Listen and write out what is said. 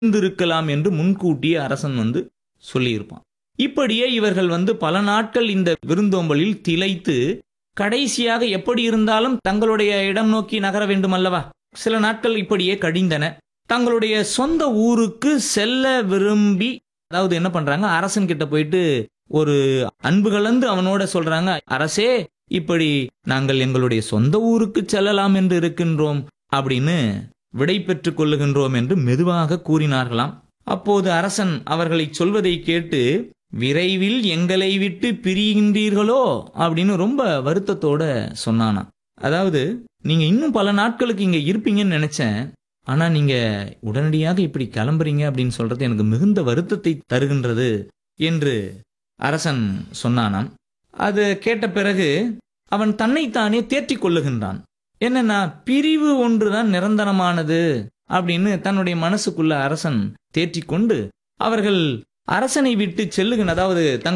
இருந்திருக்கலாம் என்று முன்கூட்டியே அரசன் வந்து சொல்லியிருப்பான் இப்படியே இவர்கள் வந்து பல நாட்கள் இந்த விருந்தோம்பலில் திளைத்து கடைசியாக எப்படி இருந்தாலும் தங்களுடைய இடம் நோக்கி நகர வேண்டும் அல்லவா சில நாட்கள் இப்படியே கழிந்தன தங்களுடைய சொந்த ஊருக்கு செல்ல விரும்பி அதாவது என்ன பண்றாங்க அரசன் கிட்ட போயிட்டு ஒரு அன்பு கலந்து அவனோட சொல்றாங்க அரசே இப்படி நாங்கள் எங்களுடைய சொந்த ஊருக்கு செல்லலாம் என்று இருக்கின்றோம் அப்படின்னு விடை பெற்றுக் கொள்ளுகின்றோம் என்று மெதுவாக கூறினார்களாம் அப்போது அரசன் அவர்களை சொல்வதை கேட்டு விரைவில் எங்களை விட்டு பிரிகின்றீர்களோ அப்படின்னு ரொம்ப வருத்தத்தோட சொன்னானா அதாவது நீங்க இன்னும் பல நாட்களுக்கு இங்க இருப்பீங்கன்னு நினைச்சேன் ஆனா நீங்க உடனடியாக இப்படி கிளம்புறீங்க அப்படின்னு சொல்றது எனக்கு மிகுந்த வருத்தத்தை தருகின்றது என்று அரசன் சொன்னானாம் அது கேட்ட பிறகு அவன் தன்னைத்தானே தேற்றிக் கொள்ளுகின்றான் என்னன்னா பிரிவு ஒன்றுதான் நிரந்தரமானது அப்படின்னு தன்னுடைய மனசுக்குள்ள அரசன் தேற்றிக்கொண்டு அவர்கள் அரசனை விட்டு செல்லுகின்ற அதாவது தங்கள்